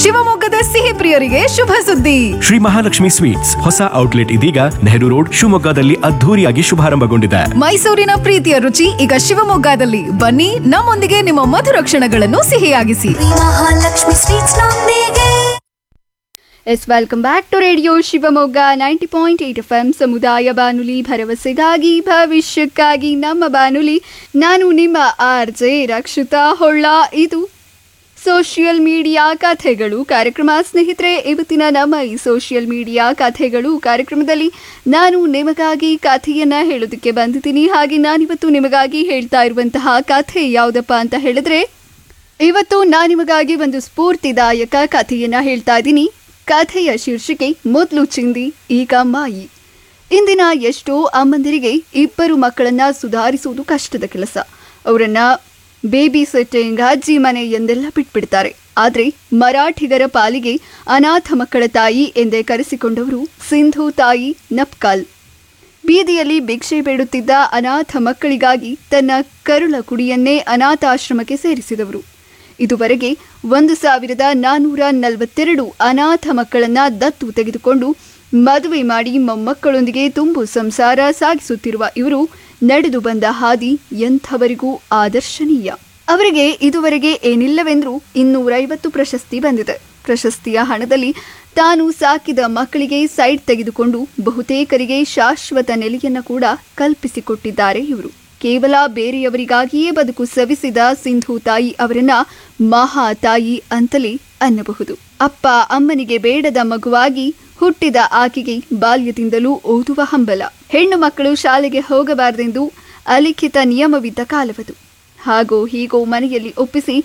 ಶಿವಮೊಗ್ಗದ ಸಿಹಿ ಪ್ರಿಯರಿಗೆ ಶುಭ ಸುದ್ದಿ ಶ್ರೀ ಮಹಾಲಕ್ಷ್ಮಿ ಸ್ವೀಟ್ಸ್ ಹೊಸ ಔಟ್ಲೆಟ್ ಇದೀಗ ನೆಹರು ರೋಡ್ ಶಿವಮೊಗ್ಗದಲ್ಲಿ ಅದ್ಧೂರಿಯಾಗಿ ಶುಭಾರಂಭಗೊಂಡಿದೆ ಮೈಸೂರಿನ ಪ್ರೀತಿಯ ರುಚಿ ಈಗ ಶಿವಮೊಗ್ಗದಲ್ಲಿ ಬನ್ನಿ ನಮ್ಮೊಂದಿಗೆ ನಿಮ್ಮ ಮಧುರ ಕ್ಷಣಗಳನ್ನು ಸಿಹಿಯಾಗಿಸಿ ಮಹಾಲಕ್ಷ್ಮಿ ಸ್ವೀಟ್ಸ್ ನೊಂದಿಗೆ yes welcome back to radio Shivamogga ninety point eight F M ಸಮುದಾಯ ಬಾನುಲಿ ಭರವಸೆಗಾಗಿ ಭವಿಷ್ಯಕ್ಕಾಗಿ ನಮ್ಮ ಬಾನುಲಿ ನಾನು ನಿಮ್ಮ ಆರ್ ಜೆ ರಕ್ಷಿತಾ ಹೊಳ್ಳ ಇದು ಸೋಷಿಯಲ್ ಮೀಡಿಯಾ ಕಥೆಗಳು ಕಾರ್ಯಕ್ರಮ ಸ್ನೇಹಿತರೆ ಇವತ್ತಿನ ನಮ್ಮ ಈ ಸೋಷಿಯಲ್ ಮೀಡಿಯಾ ಕಥೆಗಳು ಕಾರ್ಯಕ್ರಮದಲ್ಲಿ ನಾನು ನಿಮಗಾಗಿ ಕಥೆಯನ್ನ ಹೇಳೋದಕ್ಕೆ ಬಂದಿದ್ದೀನಿ ಹಾಗೆ ನಾನಿವತ್ತು ನಿಮಗಾಗಿ ಹೇಳ್ತಾ ಇರುವಂತಹ ಕಥೆ ಯಾವುದಪ್ಪ ಅಂತ ಹೇಳಿದ್ರೆ ಇವತ್ತು ನಾನು ನಿಮಗಾಗಿ ಒಂದು ಸ್ಫೂರ್ತಿದಾಯಕ ಕಥೆಯನ್ನ ಹೇಳ್ತಾ ಇದ್ದೀನಿ ಕಥೆಯ ಶೀರ್ಷಿಕೆ ಮೊದಲು ಚಿಂದಿ ಈಗ ಮಾಯಿ ಇಂದಿನ ಎಷ್ಟೋ ಅಮ್ಮಂದಿರಿಗೆ ಇಬ್ಬರು ಮಕ್ಕಳನ್ನ ಸುಧಾರಿಸುವುದು ಕಷ್ಟದ ಕೆಲಸ ಅವರನ್ನ ಬೇಬಿ ಸೆಟ್ಟಿಂಗ್ ಅಜ್ಜಿ ಮನೆ ಎಂದೆಲ್ಲ ಬಿಟ್ಬಿಡ್ತಾರೆ ಆದರೆ ಮರಾಠಿಗರ ಪಾಲಿಗೆ ಅನಾಥ ಮಕ್ಕಳ ತಾಯಿ ಎಂದೇ ಕರೆಸಿಕೊಂಡವರು ಸಿಂಧು ತಾಯಿ ನಪ್ಕಾಲ್ ಬೀದಿಯಲ್ಲಿ ಭಿಕ್ಷೆ ಬೇಡುತ್ತಿದ್ದ ಅನಾಥ ಮಕ್ಕಳಿಗಾಗಿ ತನ್ನ ಕರುಳ ಕುಡಿಯನ್ನೇ ಅನಾಥಾಶ್ರಮಕ್ಕೆ ಸೇರಿಸಿದವರು ಇದುವರೆಗೆ ಒಂದು ಸಾವಿರದ ನಾನ್ನೂರ ನಲವತ್ತೆರಡು ಅನಾಥ ಮಕ್ಕಳನ್ನ ದತ್ತು ತೆಗೆದುಕೊಂಡು ಮದುವೆ ಮಾಡಿ ಮೊಮ್ಮಕ್ಕಳೊಂದಿಗೆ ತುಂಬು ಸಂಸಾರ ಸಾಗಿಸುತ್ತಿರುವ ಇವರು ನಡೆದು ಬಂದ ಹಾದಿ ಎಂಥವರಿಗೂ ಆದರ್ಶನೀಯ ಅವರಿಗೆ ಇದುವರೆಗೆ ಏನಿಲ್ಲವೆಂದ್ರೂ ಇನ್ನೂರೈವತ್ತು ಪ್ರಶಸ್ತಿ ಬಂದಿದೆ ಪ್ರಶಸ್ತಿಯ ಹಣದಲ್ಲಿ ತಾನು ಸಾಕಿದ ಮಕ್ಕಳಿಗೆ ಸೈಡ್ ತೆಗೆದುಕೊಂಡು ಬಹುತೇಕರಿಗೆ ಶಾಶ್ವತ ನೆಲೆಯನ್ನ ಕೂಡ ಕಲ್ಪಿಸಿಕೊಟ್ಟಿದ್ದಾರೆ ಇವರು ಕೇವಲ ಬೇರೆಯವರಿಗಾಗಿಯೇ ಬದುಕು ಸವಿಸಿದ ಸಿಂಧು ತಾಯಿ ಅವರನ್ನ ಮಹಾ ತಾಯಿ ಅಂತಲೇ ಅನ್ನಬಹುದು ಅಪ್ಪ ಅಮ್ಮನಿಗೆ ಬೇಡದ ಮಗುವಾಗಿ ಹುಟ್ಟಿದ ಆಕೆಗೆ ಬಾಲ್ಯದಿಂದಲೂ ಓದುವ ಹಂಬಲ ಹೆಣ್ಣು ಮಕ್ಕಳು ಶಾಲೆಗೆ ಹೋಗಬಾರದೆಂದು ಅಲಿಖಿತ ನಿಯಮವಿದ್ದ ಕಾಲವದು ಹಾಗೋ ಹೀಗೋ ಮನೆಯಲ್ಲಿ ಒಪ್ಪಿಸಿ